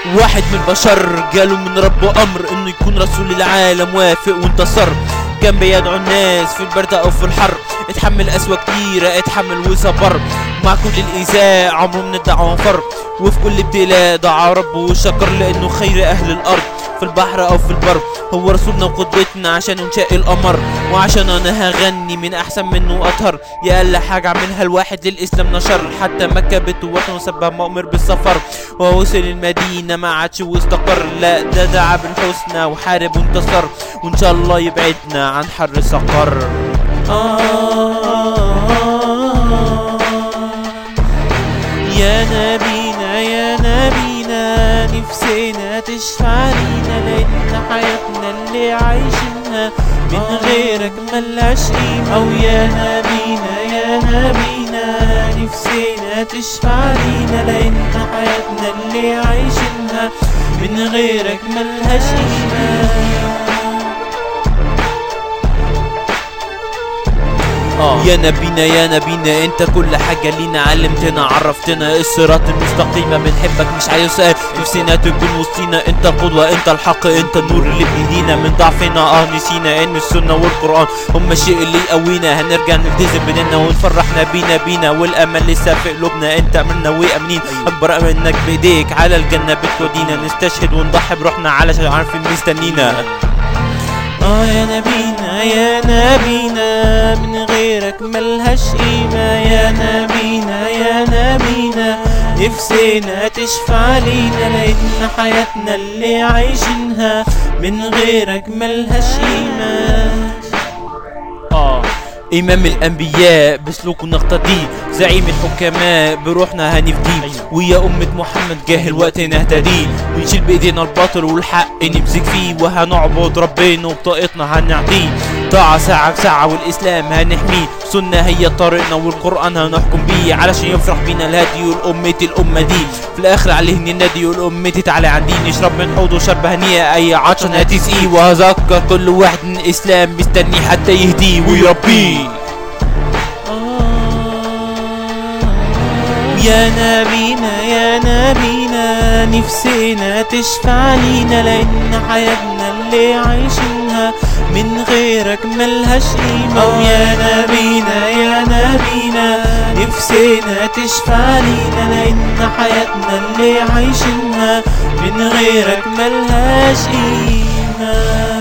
واحد من البشر جاله من ربه امر انه يكون رسول العالم وافق وانتصر كان بيدعو الناس في البرد او في الحر اتحمل قسوة كتيرة اتحمل وصبر مع كل الايذاء عمره من الدعوة فر وفي كل ابتلاء دعا ربه وشكر لانه خير اهل الارض في البحر او في البر هو رسولنا وقدوتنا عشان انشاء القمر وعشان انا هغني من احسن منه واطهر يا اقل حاجه عملها الواحد للاسلام نشر حتى مكه بيت وطن وسبها مؤمر بالسفر ووصل المدينه ما عادش واستقر لا ده دعا بالحسنى وحارب وانتصر وان شاء الله يبعدنا عن حر سقر آه يا نبينا يا نبينا نفسنا تشفع لينا لان حياتنا اللي عايشينها من غيرك ملهاش قيمة او يا نبينا يا نبينا نفسنا تشفع لينا لان حياتنا اللي عايشينها من غيرك ملهاش قيمة يا نبينا يا نبينا انت كل حاجة لينا علمتنا عرفتنا الصراط المستقيمة بنحبك مش عايز سؤال نفسنا تكون وسطينا انت القدوة انت الحق انت النور اللي بيدينا من ضعفنا اه نسينا ان السنة والقرآن هم الشيء اللي يقوينا هنرجع نلتزم بيننا ونفرح نبينا بينا والامل لسه في قلوبنا انت امرنا وامنين اكبر امل انك بايديك على الجنة بتودينا نستشهد ونضحي بروحنا علشان عارفين مستنينا اه يا نبينا يا نبينا من غيرك ملهاش قيمة يا نبينا يا نبينا نفسنا تشفع لينا لأن حياتنا اللي عايشينها من غيرك ملهاش قيمة آه إمام الأنبياء بسلوكه نقتديه زعيم الحكماء بروحنا هنفديه ويا أمة محمد جاه الوقت نهتديه ونشيل بإيدينا الباطل والحق نمسك فيه وهنعبد ربنا وبطاقتنا هنعطيه طاعة ساعة بساعة والإسلام هنحميه سنة هي طريقنا والقرآن هنحكم بيه علشان يفرح بينا الهادي والأمة الأمة دي في الآخر عليه النادي والأمة تعالى عندي نشرب من حوضه شرب هنية أي عطشان هتسقيه وهذكر كل واحد من الإسلام مستني حتى يهديه ويربيه يا نبينا يا نبينا نفسنا تشفع لينا لأن حياتنا اللي عايشينها من غيرك ملهاش قيمة أو يا نبينا يا نبينا نفسنا تشفع لينا لأن حياتنا اللي عايشينها من غيرك ملهاش قيمة